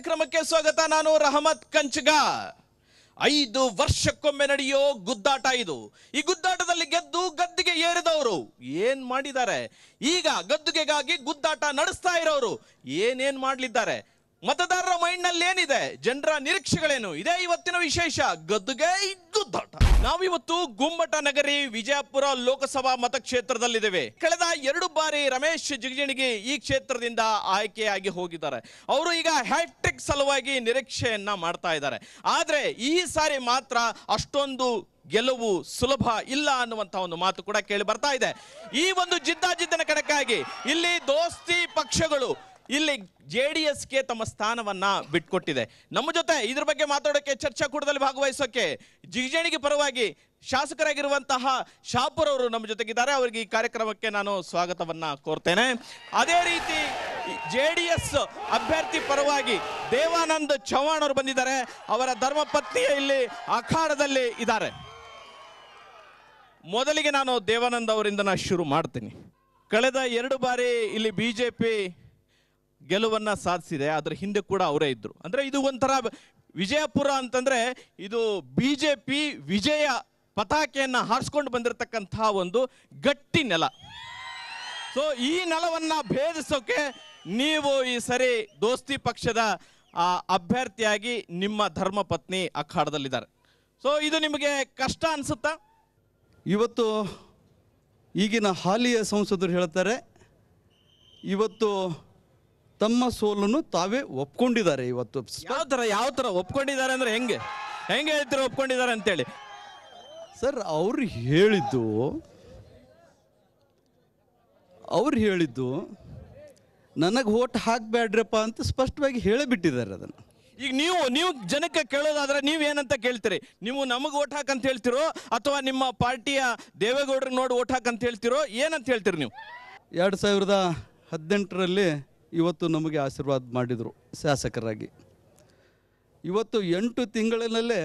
ಕಾರ್ಯಕ್ರಮಕ್ಕೆ ಸ್ವಾಗತ ನಾನು ರಹಮತ್ ಕಂಚಗ ಐದು ವರ್ಷಕ್ಕೊಮ್ಮೆ ನಡೆಯೋ ಗುದ್ದಾಟ ಇದು ಈ ಗುದ್ದಾಟದಲ್ಲಿ ಗೆದ್ದು ಗದ್ದಿಗೆ ಏರಿದವರು ಏನ್ ಮಾಡಿದ್ದಾರೆ ಈಗ ಗದ್ದುಗೆಗಾಗಿ ಗುದ್ದಾಟ ನಡೆಸ್ತಾ ಇರೋರು ಏನೇನ್ ಮಾಡ್ಲಿದ್ದಾರೆ ಮತದಾರರ ಮೈಂಡ್ ನಲ್ಲಿ ಏನಿದೆ ಜನರ ನಿರೀಕ್ಷೆಗಳೇನು ಇದೇ ಇವತ್ತಿನ ವಿಶೇಷ ಗದ್ದುಗೆ ಗುದ್ದಾಟ ನಾವಿವತ್ತು ಗುಮ್ಮಟ ನಗರಿ ವಿಜಯಪುರ ಲೋಕಸಭಾ ಮತಕ್ಷೇತ್ರದಲ್ಲಿದ್ದೇವೆ ಕಳೆದ ಎರಡು ಬಾರಿ ರಮೇಶ್ ಜಿಗಜಿಣಗಿ ಈ ಕ್ಷೇತ್ರದಿಂದ ಆಯ್ಕೆಯಾಗಿ ಹೋಗಿದ್ದಾರೆ ಅವರು ಈಗ ಹ್ಯಾಟ್ರಿಕ್ ಸಲುವಾಗಿ ನಿರೀಕ್ಷೆಯನ್ನ ಮಾಡ್ತಾ ಇದ್ದಾರೆ ಆದ್ರೆ ಈ ಸಾರಿ ಮಾತ್ರ ಅಷ್ಟೊಂದು ಗೆಲುವು ಸುಲಭ ಇಲ್ಲ ಅನ್ನುವಂತ ಒಂದು ಮಾತು ಕೂಡ ಕೇಳಿ ಬರ್ತಾ ಇದೆ ಈ ಒಂದು ಜಿದ್ದಾಜಿದ್ದನ ಕಣಕ್ಕಾಗಿ ಇಲ್ಲಿ ದೋಸ್ತಿ ಪಕ್ಷಗಳು ಇಲ್ಲಿ ಜೆ ಡಿ ಎಸ್ಗೆ ತಮ್ಮ ಸ್ಥಾನವನ್ನ ಬಿಟ್ಕೊಟ್ಟಿದೆ ನಮ್ಮ ಜೊತೆ ಇದ್ರ ಬಗ್ಗೆ ಮಾತಾಡೋಕೆ ಚರ್ಚಾ ಕೂಟದಲ್ಲಿ ಭಾಗವಹಿಸೋಕೆ ಜಿಗಜೇಣಿಗೆ ಪರವಾಗಿ ಶಾಸಕರಾಗಿರುವಂತಹ ಶಾಪುರ್ ಅವರು ನಮ್ಮ ಜೊತೆಗಿದ್ದಾರೆ ಅವರಿಗೆ ಈ ಕಾರ್ಯಕ್ರಮಕ್ಕೆ ನಾನು ಸ್ವಾಗತವನ್ನ ಕೋರ್ತೇನೆ ಅದೇ ರೀತಿ ಜೆ ಡಿ ಎಸ್ ಅಭ್ಯರ್ಥಿ ಪರವಾಗಿ ದೇವಾನಂದ್ ಚವ್ಹಾಣ್ ಅವರು ಬಂದಿದ್ದಾರೆ ಅವರ ಧರ್ಮಪತ್ನಿಯ ಇಲ್ಲಿ ಅಖಾಡದಲ್ಲಿ ಇದ್ದಾರೆ ಮೊದಲಿಗೆ ನಾನು ದೇವಾನಂದ್ ಅವರಿಂದ ನಾನು ಶುರು ಮಾಡ್ತೀನಿ ಕಳೆದ ಎರಡು ಬಾರಿ ಇಲ್ಲಿ ಬಿಜೆಪಿ ಗೆಲುವನ್ನ ಸಾಧಿಸಿದೆ ಅದ್ರ ಹಿಂದೆ ಕೂಡ ಅವರೇ ಇದ್ರು ಅಂದ್ರೆ ಇದು ಒಂಥರ ವಿಜಯಪುರ ಅಂತಂದ್ರೆ ಇದು ಬಿಜೆಪಿ ವಿಜಯ ಪತಾಕೆಯನ್ನ ಹಾರಿಸ್ಕೊಂಡು ಬಂದಿರತಕ್ಕಂತಹ ಒಂದು ಗಟ್ಟಿ ನೆಲ ಸೊ ಈ ನೆಲವನ್ನ ಭೇದಿಸೋಕೆ ನೀವು ಈ ಸರಿ ದೋಸ್ತಿ ಪಕ್ಷದ ಆ, ಅಭ್ಯರ್ಥಿಯಾಗಿ ನಿಮ್ಮ ಧರ್ಮ ಪತ್ನಿ ಅಖಾಡದಲ್ಲಿದ್ದಾರೆ ಸೊ ಇದು ನಿಮಗೆ ಕಷ್ಟ ಅನ್ಸುತ್ತಾ ಇವತ್ತು ಈಗಿನ ಹಾಲಿಯ ಸಂಸದರು ಹೇಳ್ತಾರೆ ಇವತ್ತು ತಮ್ಮ ಸೋಲನ್ನು ತಾವೇ ಒಪ್ಕೊಂಡಿದ್ದಾರೆ ಇವತ್ತು ಯಾವ ತರ ಯಾವ ತರ ಒಪ್ಕೊಂಡಿದ್ದಾರೆ ಅಂದ್ರೆ ಹೆಂಗೆ ಹೆಂಗೆ ಹೇಳ್ತೀರ ಒಪ್ಕೊಂಡಿದ್ದಾರೆ ಅಂತೇಳಿ ಸರ್ ಅವ್ರು ಹೇಳಿದ್ದು ಅವ್ರು ಹೇಳಿದ್ದು ನನಗೆ ಓಟ್ ಹಾಕಬೇಡ್ರಪ್ಪ ಅಂತ ಸ್ಪಷ್ಟವಾಗಿ ಹೇಳಿಬಿಟ್ಟಿದ್ದಾರೆ ಅದನ್ನು ಈಗ ನೀವು ನೀವು ಜನಕ್ಕೆ ಕೇಳೋದಾದ್ರೆ ನೀವು ಏನಂತ ಕೇಳ್ತೀರಿ ನೀವು ನಮಗೆ ಓಟ್ ಹಾಕಂತ ಹೇಳ್ತಿರೋ ಅಥವಾ ನಿಮ್ಮ ಪಾರ್ಟಿಯ ದೇವೇಗೌಡರಿಗೆ ನೋಡಿ ಓಟ್ ಹಾಕಂತ ಹೇಳ್ತಿರೋ ಏನಂತ ಹೇಳ್ತೀರಿ ನೀವು ಎರಡು ಸಾವಿರದ ಹದಿನೆಂಟರಲ್ಲಿ ಇವತ್ತು ನಮಗೆ ಆಶೀರ್ವಾದ ಮಾಡಿದರು ಶಾಸಕರಾಗಿ ಇವತ್ತು ಎಂಟು ತಿಂಗಳಿನಲ್ಲೇ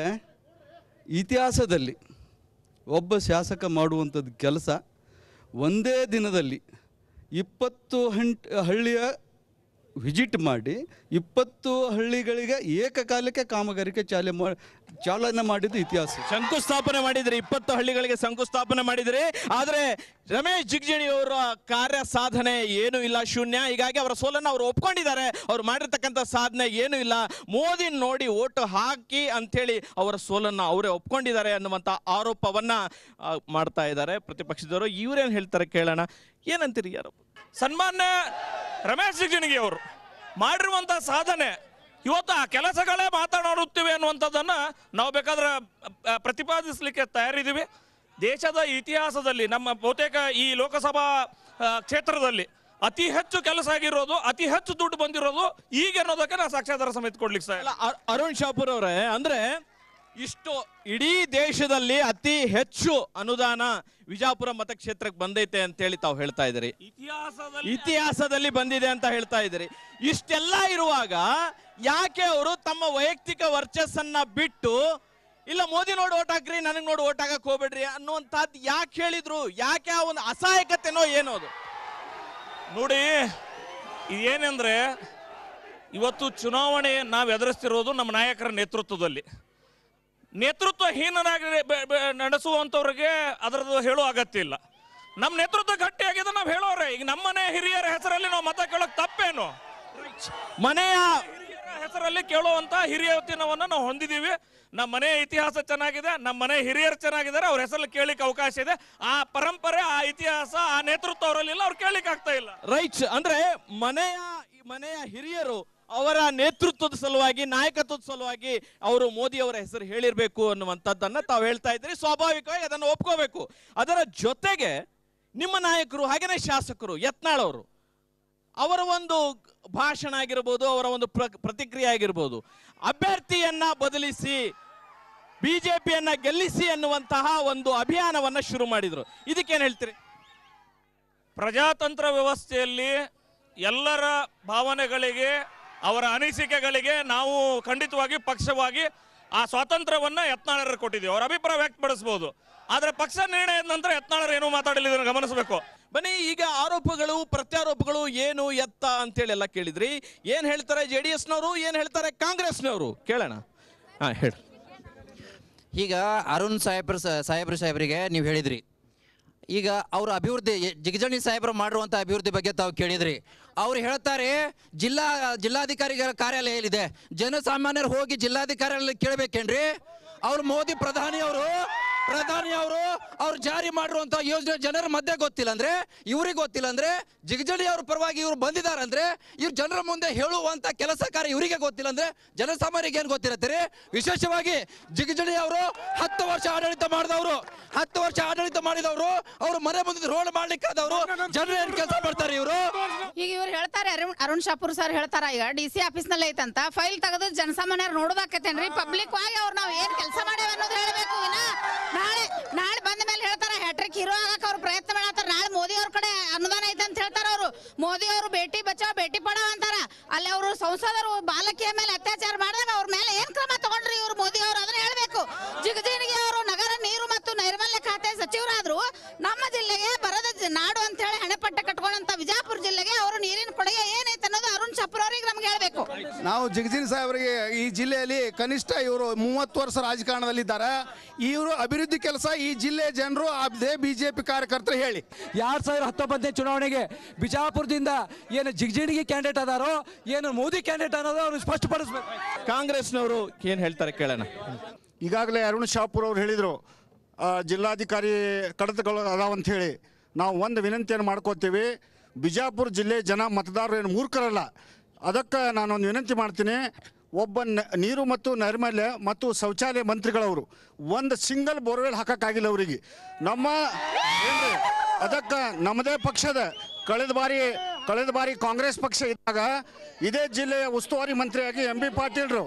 ಇತಿಹಾಸದಲ್ಲಿ ಒಬ್ಬ ಶಾಸಕ ಮಾಡುವಂಥದ್ದು ಕೆಲಸ ಒಂದೇ ದಿನದಲ್ಲಿ ಇಪ್ಪತ್ತು ಹಂಟ್ ಹಳ್ಳಿಯ ವಿಸಿಟ್ ಮಾಡಿ ಇಪ್ಪತ್ತು ಹಳ್ಳಿಗಳಿಗೆ ಏಕಕಾಲಕ್ಕೆ ಕಾಮಗಾರಿಕೆ ಚಾಲೆ ಮಾ ಚಾಲನೆ ಮಾಡಿದ್ದು ಇತಿಹಾಸ ಶಂಕುಸ್ಥಾಪನೆ ಮಾಡಿದ್ರಿ ಇಪ್ಪತ್ತು ಹಳ್ಳಿಗಳಿಗೆ ಶಂಕುಸ್ಥಾಪನೆ ಮಾಡಿದ್ರಿ ಆದ್ರೆ ರಮೇಶ್ ಜಿಗಜಿಣಿ ಅವರ ಕಾರ್ಯ ಸಾಧನೆ ಏನು ಇಲ್ಲ ಶೂನ್ಯ ಹೀಗಾಗಿ ಅವರ ಸೋಲನ್ನು ಅವರು ಒಪ್ಕೊಂಡಿದ್ದಾರೆ ಅವ್ರು ಮಾಡಿರ್ತಕ್ಕಂಥ ಸಾಧನೆ ಏನು ಇಲ್ಲ ಮೋದಿ ನೋಡಿ ಓಟು ಹಾಕಿ ಅಂತೇಳಿ ಅವರ ಸೋಲನ್ನು ಅವರೇ ಒಪ್ಕೊಂಡಿದ್ದಾರೆ ಅನ್ನುವಂಥ ಆರೋಪವನ್ನ ಆ, ಮಾಡ್ತಾ ಇದ್ದಾರೆ ಪ್ರತಿಪಕ್ಷದವರು ಇವ್ರೇನು ಹೇಳ್ತಾರೆ ಕೇಳೋಣ ಏನಂತೀರಿ ಯಾರು ಸನ್ಮಾನ್ಯ ರಮೇಶ್ ಜಿಗಜಿಣಗಿ ಅವರು ಮಾಡಿರುವಂಥ ಸಾಧನೆ ಇವತ್ತು ಆ ಕೆಲಸಗಳೇ ಮಾತನಾಡುತ್ತಿವೆ ಅನ್ನುವಂಥದ್ದನ್ನು ನಾವು ಬೇಕಾದ್ರೆ ಅ, ಪ್ರತಿಪಾದಿಸಲಿಕ್ಕೆ ತಯಾರಿದ್ದೀವಿ ದೇಶದ ಇತಿಹಾಸದಲ್ಲಿ ನಮ್ಮ ಬಹುತೇಕ ಈ ಲೋಕಸಭಾ ಆ, ಕ್ಷೇತ್ರದಲ್ಲಿ ಅತಿ ಹೆಚ್ಚು ಕೆಲಸ ಆಗಿರೋದು ಅತಿ ಹೆಚ್ಚು ದುಡ್ಡು ಬಂದಿರೋದು ಈಗ ಅನ್ನೋದಕ್ಕೆ ನಾನು ಸಾಕ್ಷ್ಯಾಧಾರ ಸಮೇತ ಕೊಡ್ಲಿಕ್ಕೆ ಸಹ ಅಲ್ಲ ಅ- ಅರುಣ್ ಶಾಪುರ್ ಅವರೇ ಅಂದ್ರೆ ಇಷ್ಟು ಇಡೀ ದೇಶದಲ್ಲಿ ಅತಿ ಹೆಚ್ಚು ಅನುದಾನ ವಿಜಾಪುರ ಮತಕ್ಷೇತ್ರಕ್ಕೆ ಬಂದೈತೆ ಅಂತೇಳಿ ತಾವು ಹೇಳ್ತಾ ಇದ್ದೀರಿ ಇತಿಹಾಸದಲ್ಲಿ ಇತಿಹಾಸದಲ್ಲಿ ಬಂದಿದೆ ಅಂತ ಹೇಳ್ತಾ ಇದ್ದೀರಿ ಇಷ್ಟೆಲ್ಲ ಇರುವಾಗ ಯಾಕೆ ಅವರು ತಮ್ಮ ವೈಯಕ್ತಿಕ ವರ್ಚಸ್ಸನ್ನ ಬಿಟ್ಟು ಇಲ್ಲ ಮೋದಿ ನೋಡಿ ಓಟ್ ಹಾಕ್ರಿ ನನಗೆ ನೋಡಿ ಓಟ್ ಹಾಕಕ್ ಹೋಗ್ಬೇಡ್ರಿ ಅನ್ನುವಂಥದ್ದು ಯಾಕೆ ಹೇಳಿದ್ರು ಯಾಕೆ ಆ ಒಂದು ಅಸಹಾಯಕತೆನೋ ಏನೋ ಅದು ನೋಡಿ ಇದೇನೆಂದ್ರೆ ಇವತ್ತು ಚುನಾವಣೆ ನಾವು ಎದುರಿಸ್ತಿರೋದು ನಮ್ಮ ನಾಯಕರ ನೇತೃತ್ವದಲ್ಲಿ ನೇತೃತ್ವ ಹೀನನಾಗಿ ಬೆ- ಬೆ- ನಡೆಸುವಂಥವ್ರಿಗೆ ಅದರದ್ದು ಹೇಳೋ ಅಗತ್ಯ ಇಲ್ಲ ನಮ್ಮ ನೇತೃತ್ವ ಗಟ್ಟಿಯಾಗಿದೆ ನಾವು ಹೇಳೋರೆ ಈಗ ನಮ್ಮನೆ ಹಿರಿಯರ ಹೆಸರಲ್ಲಿ ನಾವು ಮತ ಕೇಳೋಕೆ ತಪ್ಪೇನು ಮನೆಯ ಹಿರಿಯರ ಹೆಸರಲ್ಲಿ ಕೇಳುವಂತ ಹಿರಿಯತನವನ್ನ ನಾವು ಹೊಂದಿದೀವಿ ನಮ್ಮ ಮನೆ ಇತಿಹಾಸ ಚೆನ್ನಾಗಿದೆ ನಮ್ಮ ಮನೆ ಹಿರಿಯರು ಚೆನ್ನಾಗಿದ್ದಾರೆ ಅವ್ರ ಹೆಸರಲ್ಲಿ ಕೇಳಿಕ್ಕೆ ಅವಕಾಶ ಇದೆ ಆ ಪರಂಪರೆ ಆ ಇತಿಹಾಸ ಆ ನೇತೃತ್ವ ಅವರಲ್ಲಿಲ್ಲ ಅವ್ರು ಕೇಳಿಕ್ ಆಗ್ತಾ ಇಲ್ಲ ರೈಟ್ ಅಂದ್ರೆ ಮನೆಯ ಮನೆಯ ಹಿರಿಯರು ಅವರ ನೇತೃತ್ವದ ಸಲುವಾಗಿ ನಾಯಕತ್ವದ ಸಲುವಾಗಿ ಅವರು ಮೋದಿ ಅವರ ಹೆಸರು ಹೇಳಿರ್ಬೇಕು ಅನ್ನುವಂಥದ್ದನ್ನ ತಾವು ಹೇಳ್ತಾ ಇದ್ರಿ ಸ್ವಾಭಾವಿಕವಾಗಿ ಅದನ್ನು ಒಪ್ಕೋಬೇಕು ಅದರ ಜೊತೆಗೆ ನಿಮ್ಮ ನಾಯಕರು ಹಾಗೇನೆ ಶಾಸಕರು ಯತ್ನಾಳ್ ಅವರು ಅವರ ಒಂದು ಭಾಷಣ ಆಗಿರ್ಬೋದು ಅವರ ಒಂದು ಪ್ರ- ಪ್ರತಿಕ್ರಿಯೆ ಆಗಿರ್ಬೋದು ಅಭ್ಯರ್ಥಿಯನ್ನ ಬದಲಿಸಿ ಬಿಜೆಪಿಯನ್ನ ಗೆಲ್ಲಿಸಿ ಅನ್ನುವಂತಹ ಒಂದು ಅಭಿಯಾನವನ್ನ ಶುರು ಮಾಡಿದ್ರು ಇದಕ್ಕೇನ್ ಹೇಳ್ತೀರಿ ಪ್ರಜಾತಂತ್ರ ವ್ಯವಸ್ಥೆಯಲ್ಲಿ ಎಲ್ಲರ ಭಾವನೆಗಳಿಗೆ ಅವರ ಅನಿಸಿಕೆಗಳಿಗೆ ನಾವು ಖಂಡಿತವಾಗಿ ಪಕ್ಷವಾಗಿ ಆ ಸ್ವಾತಂತ್ರ್ಯವನ್ನ ಯತ್ನಾಳರು ಕೊಟ್ಟಿದ್ದೀವಿ ಅವರ ಅಭಿಪ್ರಾಯ ವ್ಯಕ್ತಪಡಿಸ್ಬೋದು ಆದ್ರೆ ಪಕ್ಷ ನಿರ್ಣಯದ ನಂತರ ಯತ್ನಾಳರು ಏನೂ ಮಾತಾಡಲಿಲ್ಲ ಇದನ್ನು ಗಮನಿಸಬೇಕು ಬನ್ನಿ ಈಗ ಆರೋಪಗಳು ಪ್ರತ್ಯಾರೋಪಗಳು ಏನು ಎತ್ತ ಅಂತೇಳಿ ಎಲ್ಲ ಕೇಳಿದ್ರಿ ಏನ್ ಹೇಳ್ತಾರೆ ಜೆ ಡಿ ಎಸ್ನವರು ಏನ್ ಹೇಳ್ತಾರೆ ಕಾಂಗ್ರೆಸ್ನವರು ಕೇಳೋಣ ಹಾ ಹೇಳಿ ಈಗ ಅರುಣ್ ಸಾಹೇಬ್ರ ಸಾಹೇಬ್ರ ಸಾಹೇಬರಿಗೆ ನೀವು ಹೇಳಿದ್ರಿ ಈಗ ಅವ್ರ ಅಭಿವೃದ್ಧಿ ಎ- ಜಿಗಜಣಿ ಸಾಹೇಬ್ರು ಮಾಡಿರುವಂಥ ಅಭಿವೃದ್ಧಿ ಬಗ್ಗೆ ತಾವು ಕೇಳಿದ್ರಿ ಅವ್ರು ಹೇಳ್ತಾರೆ ಜಿಲ್ಲಾ ಜಿಲ್ಲಾಧಿಕಾರಿಗಳ ಕಾರ್ಯಾಲಯ ಎಲ್ಲಿದೆ ಜನಸಾಮಾನ್ಯರು ಹೋಗಿ ಜಿಲ್ಲಾಧಿಕಾರಿಯಲ್ಲಿ ಕೇಳಬೇಕೇನ್ರಿ ಅವ್ರು ಮೋದಿ ಪ್ರಧಾನಿ ಅವರು ಪ್ರಧಾನಿ ಅವರು ಅವ್ರು ಜಾರಿ ಮಾಡಿರುವಂತ ಯೋಜನೆ ಜನರ ಮಧ್ಯೆ ಗೊತ್ತಿಲ್ಲ ಅಂದ್ರೆ ಇವ್ರಿಗೆ ಗೊತ್ತಿಲ್ಲ ಅಂದ್ರೆ ಜಿಗಜಣಿ ಅವ್ರ ಪರವಾಗಿ ಇವ್ರು ಬಂದಿದ್ದಾರೆ ಅಂದ್ರೆ ಇವ್ರು ಜನರ ಮುಂದೆ ಹೇಳುವಂತ ಕೆಲಸ ಕಾರ್ಯ ಇವರಿಗೆ ಗೊತ್ತಿಲ್ಲ ಅಂದ್ರೆ ಜನಸಾಮಾನ್ಯರಿಗೆ ಏನ್ ಗೊತ್ತಿರತ್ತೀರಿ ವಿಶೇಷವಾಗಿ ಜಿಗಜಣಿ ಅವರು ಹತ್ತು ವರ್ಷ ಆಡಳಿತ ಮಾಡಿದವರು ಹತ್ತು ವರ್ಷ ಆಡಳಿತ ಮಾಡಿದವರು ಅವರು ಮನೆ ಮುಂದೆ ರೋಡ್ ಮಾಡ್ಲಿಕ್ಕಾದವರು ಜನರು ಏನ್ ಕೆಲಸ ಮಾಡ್ತಾರೆ ಇವರು ಈಗ ಇವ್ರು ಹೇಳ್ತಾರೆ ಅರುಣ್ ಅರುಣ್ ಶಾಪುರ್ ಸರ್ ಹೇಳ್ತಾರ ಈಗ ಡಿ ಸಿ ಆಫೀಸ್ ನಲ್ಲಿ ಐತಂತ ಫೈಲ್ ತೆಗೆದು ಜನಸಾಮಾನ್ಯರು ನೋಡೋದಾಕತ್ತೇನ್ರಿ ಪಬ್ಲಿಕ್ ಆಗಿ ಅವ್ರು ನಾವ್ ಏನ್ ಕೆಲಸ ಮಾಡೇವ ಅನ್ನೋದು ಹೇಳ್ಬೇಕು ವಿನ ನಾಳೆ ನಾಳೆ ಬಂದ ಮೇಲೆ ಹೇಳ್ತಾರ ಹ್ಯಾಟ್ರಿಕ್ ಹೀರೋ ಆಗಕ್ ಅವ್ರು ಪ್ರಯತ್ನ ಮಾಡತ್ತಾರ ನಾಳೆ ಮೋದಿ ಅವ್ರ ಕಡೆ ಅನುದಾನ ಐತೆ ಅಂತ ಹೇಳ್ತಾರ ಅವರು ಮೋದಿ ಅವರು ಬೇಟಿ ಬಚಾವ್ ಬೇಟಿ ಪಡಾವ್ ಅಂತಾರ ಅಲ್ಲಿ ಅವರು ಸಂಸದರು ಬಾಲಕಿಯ ಮೇಲೆ ಅತ್ಯಾಚಾರ ಮಾಡಿದಾಗ ಅವ್ರ ಮೇಲೆ ಏನ್ ಕ್ರಮ ತಗೊಂಡ್ರಿ ಇವ್ರು ಮೋದಿ ಅವರು ಅದನ್ನ ಹೇಳ್ಬೇಕು ಜಿಗಜಿಣಿಗೆ ಅವರು ನಗರ ನೀರು ಮತ್ತು ನೈರ್ಮಲ್ಯ ಖಾತೆ ಸಚಿವರಾದ್ರು ನಮ್ಮ ಜಿಲ್ಲೆಗೆ ಬರದ ಜ- ನಾಡು ಅಂತ ಹೇಳಿ ಹಣೆಪಟ್ಟ ಕಟ್ಕೊಂಡಂತ ವಿಜಾಪುರ ಜಿಲ್ಲೆಗೆ ಅವರು ನೀರಿನ ಕೊಡುಗೆ ಏನೈತೆ ಅನ್ನೋದು ಅರುಣ್ ಚಪ್ರ ಅವ್ರಿಗೆ ನಮ್ಗೆ ಹೇಳ್ಬೇಕು ನಾವು ಜಗಜೀನ್ ಸಾಹೇಬರಿಗೆ ಈ ಜಿಲ್ಲೆಯಲ್ಲಿ ಕನಿಷ್ಠ ಇವರು ಮೂವತ್ತು ವರ್ಷ ರಾಜಕಾರಣದಲ್ಲಿದ್ದಾರೆ ಇವರು ಅಭಿವೃದ್ಧಿ ಕೆಲಸ ಈ ಜಿಲ್ಲೆ ಜನರು ಅದೇ ಬಿಜೆಪಿ ಕಾರ್ಯಕರ್ತರು ಹೇಳಿ ಎರಡ್ ಸಾವಿರ ಹತ್ತೊಂಬತ್ತನೇ ಚುನಾವಣೆಗೆ ಬಿಜಾಪುರದಿಂದ ಏನು ಜಿಗಜಿಣಿಗೆ ಕ್ಯಾಂಡಿಡೇಟ್ ಅದಾರೋ ಏನು ಮೋದಿ ಕ್ಯಾಂಡಿಡೇಟ್ ಅನ್ನೋದು ಅವ್ರು ಸ್ಪಷ್ಟಪಡಿಸ್ಬೇಕು ಕಾಂಗ್ರೆಸ್ನವರು ಏನ್ ಹೇಳ್ತಾರೆ ಕೇಳೋಣ ಈಗಾಗಲೇ ಅರುಣ್ ಶಾಪುರ್ ಅವರು ಹೇಳಿದರು ಜಿಲ್ಲಾಧಿಕಾರಿ ಕಡತಗಳು ಅದಾವಂತ ಹೇಳಿ ನಾವು ಒಂದು ವಿನಂತಿಯನ್ನು ಮಾಡ್ಕೋತೀವಿ ಬಿಜಾಪುರ ಜಿಲ್ಲೆ ಜನ ಮತದಾರರು ಏನು ಮೂರ್ಖರಲ್ಲ ಅದಕ್ಕೆ ನಾನೊಂದು ವಿನಂತಿ ಮಾಡ್ತೀನಿ ಒಬ್ಬ ನ- ನೀರು ಮತ್ತು ನೈರ್ಮಲ್ಯ ಮತ್ತು ಶೌಚಾಲಯ ಮಂತ್ರಿಗಳವರು ಒಂದು ಸಿಂಗಲ್ ಬೋರ್ವೆಲ್ ಹಾಕೋಕ್ಕಾಗಿಲ್ಲ ಅವರಿಗೆ ನಮ್ಮ ಏನ್ರಿ ಅದಕ್ಕೆ ನಮ್ಮದೇ ಪಕ್ಷದ ಕಳೆದ ಬಾರಿ ಕಳೆದ ಬಾರಿ ಕಾಂಗ್ರೆಸ್ ಪಕ್ಷ ಇದ್ದಾಗ ಇದೇ ಜಿಲ್ಲೆಯ ಉಸ್ತುವಾರಿ ಮಂತ್ರಿಯಾಗಿ ಎಂ ಬಿ ಪಾಟೀಲ್ರು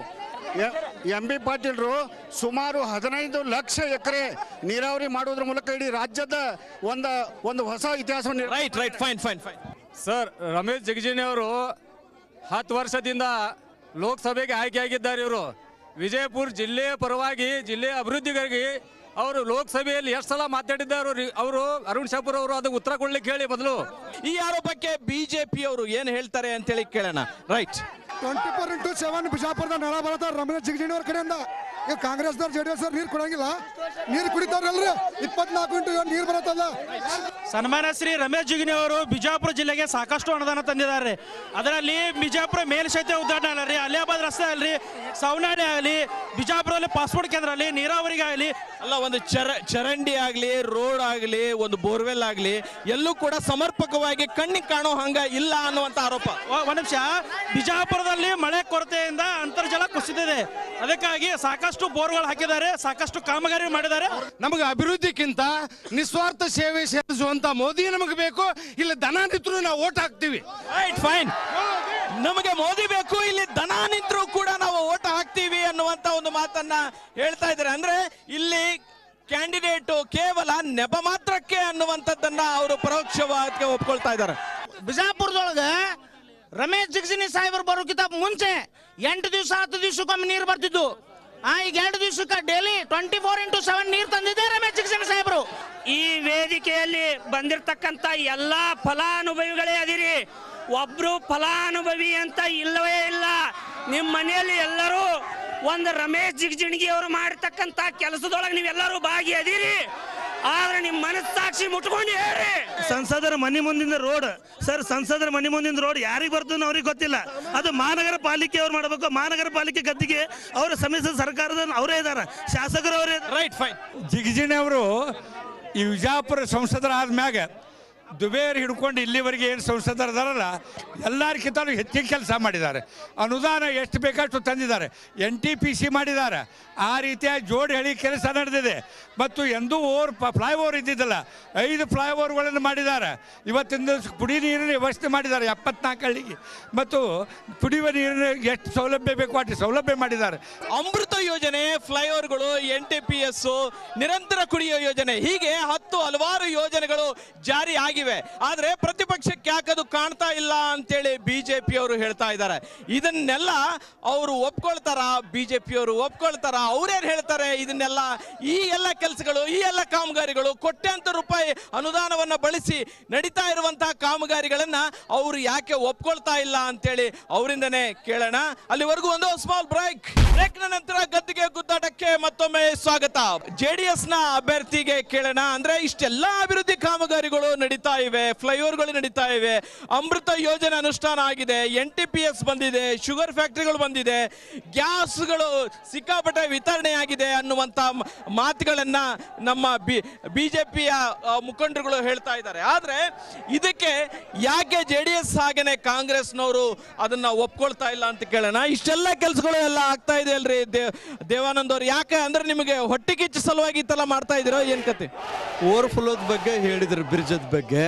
ಎಂ ಬಿ ಪಾಟೀಲ್ರು ಸುಮಾರು ಹದಿನೈದು ಲಕ್ಷ ಎಕರೆ ನೀರಾವರಿ ಮಾಡುವುದರ ಮೂಲಕ ಇಡೀ ರಾಜ್ಯದ ಒಂದು ಒಂದು ಹೊಸ ಇತಿಹಾಸವನ್ನು ನಿರ್ಮಾಣ right right fine fine fine sir Ramesh Jigajini ಅವರು ಹತ್ತು ವರ್ಷದಿಂದ ಲೋಕಸಭೆಗೆ ಆಯ್ಕೆಯಾಗಿದ್ದಾರೆ ಇವರು ವಿಜಯಪುರ ಜಿಲ್ಲೆಯ ಪರವಾಗಿ ಜಿಲ್ಲೆಯ ಅಭಿವೃದ್ಧಿಗಾಗಿ ಅವರು ಲೋಕಸಭೆಯಲ್ಲಿ ಎಷ್ಟು ಸಲ ಮಾತಾಡಿದ್ದಾರೆ ಅವರು ಅರುಣ್ ಶಾಪುರ್ ಅವರು ಅದಕ್ಕೆ ಉತ್ತರ ಕೊಡ್ಲಿಕ್ಕೆ ಹೇಳಿ ಮೊದಲು ಈ ಆರೋಪಕ್ಕೆ ಬಿಜೆಪಿ ಅವರು ಏನ್ ಹೇಳ್ತಾರೆ ಅಂತೇಳಿ ಕೇಳೋಣ right twenty four into seven ಬಿಜಾಪುರದ ನಳ ಬರತ್ತಾರ ರಮೇಶ್ ಜಿಗಜಿಣಿ ಅವ್ರ ಕಡೆಯಿಂದ ಈಗ ಕಾಂಗ್ರೆಸ್ದವ್ರು ಜೆ ಡಿ ಎಸ್ ನೀರು ಕೊಡಂಗಿಲ್ಲ ನೀರು ಕುಡಿತಾರಲ್ರಿ ಇಪ್ಪತ್ನಾಲ್ಕು ಇಂಟು ಏಳು ನೀರು ಬರತ್ತಲ್ಲ ಸನ್ಮಾನ್ಯ ಶ್ರೀ ರಮೇಶ್ ಜಿಗಿನಿ ಅವರು ಬಿಜಾಪುರ ಜಿಲ್ಲೆಗೆ ಸಾಕಷ್ಟು ಅನುದಾನ ತಂದಿದ್ದಾರೆ ಅದರಲ್ಲಿ ಬಿಜಾಪುರ ಮೇಲ್ಸೇತುವೆ ಉದ್ಘಾಟನೆ ಆಗಲಿ ಅಲಿಯಾಬಾದ್ ರಸ್ತೆ ಆಗಲಿ ಸವನಾಡಿ ಆಗಲಿ ಬಿಜಾಪುರದಲ್ಲಿ ಪಾಸ್ಪೋರ್ಟ್ ಕೇಂದ್ರ ಆಗಲಿ ನೀರಾವರಿಗೆ ಆಗಲಿ ಅಲ್ಲ ಒಂದು ಚರ ಚರಂಡಿ ಆಗ್ಲಿ ರೋಡ್ ಆಗ್ಲಿ ಒಂದು ಬೋರ್ವೆಲ್ ಆಗ್ಲಿ ಎಲ್ಲೂ ಕೂಡ ಸಮರ್ಪಕವಾಗಿ ಕಣ್ಣಿಗೆ ಕಾಣೋ ಹಂಗ ಇಲ್ಲ ಅನ್ನುವಂತ ಆರೋಪ ಒ- ಒಂದ್ ನಿಮಿಷ ಬಿಜಾಪುರದಲ್ಲಿ ಮಳೆ ಕೊರತೆಯಿಂದ ಅಂತರ್ಜಲ ಕುಸಿದಿದೆ ಅದಕ್ಕಾಗಿ ಸಾಕಷ್ಟು ಬೋರ್ಗಳು ಹಾಕಿದ್ದಾರೆ ಸಾಕಷ್ಟು ಕಾಮಗಾರಿ ಮಾಡಿದ್ದಾರೆ ನಮಗೆ ಅಭಿವೃದ್ಧಿಕ್ಕಿಂತ ನಿಸ್ವಾರ್ಥ ಸೇವೆ ಸೇರಿಸುವಂತ ಮೋದಿ ನಮಗೆ ಬೇಕು ಇಲ್ಲ ದನ ನಿಂತರೂ ನಾವು ಓಟ್ ಹಾಕ್ತೀವಿ ರೈಟ್ ಫೈನ್ ನಮಗೆ ಮೋದಿ ಬೇಕು ಇಲ್ಲಿ ದನ ನಿಂತರೂ ಕೂಡ ನಾವು ಓಟ್ ಹಾಕ್ತೀವಿ ಅನ್ನುವಂತ ಒಂದು ಮಾತನ್ನ ಹೇಳ್ತಾ ಇದ್ದಾರೆ ಅಂದ್ರೆ ಇಲ್ಲಿ ಕ್ಯಾಂಡಿಡೇಟ್ ಕೇವಲ ನೆಪ ಮಾತ್ರಕ್ಕೆ ಅನ್ನುವಂಥದ್ದನ್ನ ಅವರು ಪರೋಕ್ಷವಾಗಿ ಒಪ್ಕೊಳ್ತಾ ಇದ್ದಾರೆ ಬಿಜಾಪುರದೊಳಗ ರಮೇಶ್ ಜಿಗಜಿನಿ ಸಾಹೇಬರು ಬರೋಕ್ಕಿಂತ ಮುಂಚೆ ಎಂಟು ದಿವಸ ಹತ್ತು ದಿವಸಕ್ಕೊಮ್ಮೆ ನೀರು ಬರ್ತಿದ್ದು ಆ ಈಗ ಎರಡು ದಿವಸಕ್ಕೆ daily twenty four into seven ನೀರು ತಂದಿದೆ ರಮೇಶ್ ಜಿಗಜಿನಿ ಸಾಹೇಬರು ಈ ವೇದಿಕೆಯಲ್ಲಿ ಬಂದಿರತಕ್ಕಂತ ಎಲ್ಲಾ ಫಲಾನುಭವಿಗಳೇ ಅದಿರಿ ಒಬ್ರು ಫಲಾನುಭವಿ ಅಂತ ಇಲ್ಲವೇ ಇಲ್ಲ ನಿಮ್ಮ ಮನೆಯಲ್ಲಿ ಎಲ್ಲರೂ ಒಂದು ರಮೇಶ್ ಜಿಗಜಿಣಗಿ ಅವರು ಮಾಡಿರ್ತಕ್ಕಂತ ಕೆಲಸದೊಳಗೆ ನೀವೆಲ್ಲರೂ ಭಾಗಿಯಾದಿರಿ ಆದ್ರೆ ನಿಮ್ಮ ಮನಸ್ಸಾಕ್ಷಿ ಮುಟ್ಕೊಂಡು ಹೇಳ್ರಿ ಸಂಸದರ ಮನೆ ಮುಂದಿನ ರೋಡ್ ಸರ್ ಸಂಸದರ ಮನೆ ಮುಂದಿನ ರೋಡ್ ಯಾರಿಗೆ ಬರ್ತದೆ ಅವ್ರಿಗೆ ಗೊತ್ತಿಲ್ಲ ಅದು ಮಹಾನಗರ ಪಾಲಿಕೆ ಅವ್ರು ಮಾಡಬೇಕು ಮಹಾನಗರ ಪಾಲಿಕೆ ಗದ್ದಿಗೆ ಅವರ ಸಮ್ಮಿಶ್ರ ಸರ್ಕಾರದ ಅವರೇ ಇದ್ದಾರೆ ಶಾಸಕರು ಅವರೇ ರೈಟ್ ಫೈನ್ ಜಿಗಜಿಣಿ ಅವರು ಈ ವಿಜಾಪುರ ಸಂಸದರಾದ್ಮ್ಯಾಗ ದುಬೇರ್ ಹಿಡ್ಕೊಂಡು ಇಲ್ಲಿವರೆಗೆ ಏನು ಸಂಸದರದಾರಲ್ಲ ಎಲ್ಲರಿಗಿಂತಲೂ ಹೆಚ್ಚಿನ ಕೆಲಸ ಮಾಡಿದ್ದಾರೆ ಅನುದಾನ ಎಷ್ಟು ಬೇಕಷ್ಟು ತಂದಿದ್ದಾರೆ ಎನ್ ಟಿ ಪಿ ಸಿ ಮಾಡಿದ್ದಾರೆ ಆ ರೀತಿಯ ಜೋಡಿ ಹಳಿ ಕೆಲಸ ನಡೆದಿದೆ ಮತ್ತು ಎಂದೂ ಓವರ್ ಫ್ಲೈಓವರ್ ಇದ್ದಿದ್ದಲ್ಲ ಐದು ಫ್ಲೈಓವರ್ಗಳನ್ನು ಮಾಡಿದ್ದಾರೆ ಇವತ್ತಿನ ದಿವಸ ಕುಡಿ ನೀರಿನ ವ್ಯವಸ್ಥೆ ಮಾಡಿದ್ದಾರೆ ಎಪ್ಪತ್ನಾಲ್ಕು ಹಳ್ಳಿಗೆ ಮತ್ತು ಕುಡಿಯುವ ನೀರಿನ ಎಷ್ಟು ಸೌಲಭ್ಯ ಬೇಕು ಅಷ್ಟು ಸೌಲಭ್ಯ ಮಾಡಿದ್ದಾರೆ ಅಮೃತ ಯೋಜನೆ ಫ್ಲೈಓವರ್ಗಳು ಎನ್ ಟಿ ಪಿ ಎಸ್ ನಿರಂತರ ಕುಡಿಯೋ ಯೋಜನೆ ಹೀಗೆ ಹತ್ತು ಹಲವಾರು ಯೋಜನೆಗಳು ಜಾರಿ ಆಗಿದೆ ಆಗಿವೆ ಆದ್ರೆ ಪ್ರತಿಪಕ್ಷಕ್ಕೆ ಯಾಕದು ಕಾಣ್ತಾ ಇಲ್ಲ ಅಂತೇಳಿ ಬಿಜೆಪಿ ಅವರು ಹೇಳ್ತಾ ಇದ್ದಾರೆ ಇದನ್ನೆಲ್ಲ ಅವರು ಒಪ್ಕೊಳ್ತಾರ ಬಿಜೆಪಿ ಅವರು ಒಪ್ಕೊಳ್ತಾರ ಅವ್ರೇನ್ ಹೇಳ್ತಾರೆ ಇದನ್ನೆಲ್ಲ ಈ ಎಲ್ಲ ಕೆಲಸಗಳು ಈ ಎಲ್ಲ ಕಾಮಗಾರಿಗಳು ಕೋಟ್ಯಾಂತರ ರೂಪಾಯಿ ಅನುದಾನವನ್ನ ಬಳಸಿ ನಡೀತಾ ಇರುವಂತಹ ಕಾಮಗಾರಿಗಳನ್ನ ಅವರು ಯಾಕೆ ಒಪ್ಕೊಳ್ತಾ ಇಲ್ಲ ಅಂತೇಳಿ ಅವರಿಂದನೇ ಕೇಳೋಣ ಅಲ್ಲಿವರೆಗೂ ಒಂದು ಸ್ಮಾಲ್ ಬ್ರೇಕ್ ಬ್ರೇಕ್ ನಂತರ ಗದ್ದಿಗೆ ಗುದ್ದಾಟಕ್ಕೆ ಮತ್ತೊಮ್ಮೆ ಸ್ವಾಗತ ಜೆಡಿಎಸ್ ನ ಅಭ್ಯರ್ಥಿಗೆ ಕೇಳೋಣ ಅಂದ್ರೆ ಇಷ್ಟೆಲ್ಲ ಅಭಿವೃದ್ಧಿ ಕಾಮಗಾರಿಗಳು ನಡೀತಾ ಇವೆ ಫ್ಲೈಓವರ್ಗಳು ನಡೀತಾ ಇವೆ ಅಮೃತ ಯೋಜನೆ ಅನುಷ್ಠಾನ ಆಗಿದೆ ಎನ್ ಟಿ ಪಿ ಎಸ್ ಬಂದಿದೆ ಶುಗರ್ ಫ್ಯಾಕ್ಟರಿಗಳು ಬಂದಿದೆ ಗ್ಯಾಸ್ಗಳು ಸಿಕ್ಕಾಪಟ್ಟೆ ವಿತರಣೆ ಆಗಿದೆ ಅನ್ನುವಂತ ಮ- ಮಾತುಗಳನ್ನ ನಮ್ಮ ಬಿ ಬಿಜೆಪಿಯ ಮುಖಂಡರುಗಳು ಹೇಳ್ತಾ ಇದ್ದಾರೆ ಆದ್ರೆ ಇದಕ್ಕೆ ಯಾಕೆ ಜೆ ಡಿ ಎಸ್ ಹಾಗೇನೆ ಕಾಂಗ್ರೆಸ್ನವರು ಅದನ್ನ ಒಪ್ಕೊಳ್ತಾ ಇಲ್ಲ ಅಂತ ಕೇಳೋಣ ಇಷ್ಟೆಲ್ಲ ಕೆಲಸಗಳು ಎಲ್ಲ ಆಗ್ತಾ ಇದೆ ಅಲ್ರಿ ದೇವ್ ದೇವಾನಂದ್ ಅವ್ರು ಯಾಕೆ ಅಂದ್ರೆ ನಿಮಗೆ ಹೊಟ್ಟೆ ಕಿಚ್ಚು ಸಲುವಾಗಿ ಈ ತರ ಮಾಡ್ತಾ ಇದ್ದೀರೋ ಏನ್ ಕತೆ ಓವರ್ಫ್ಲೋದ ಬಗ್ಗೆ ಹೇಳಿದ್ರು ಬ್ರಿಡ್ಜದ ಬಗ್ಗೆ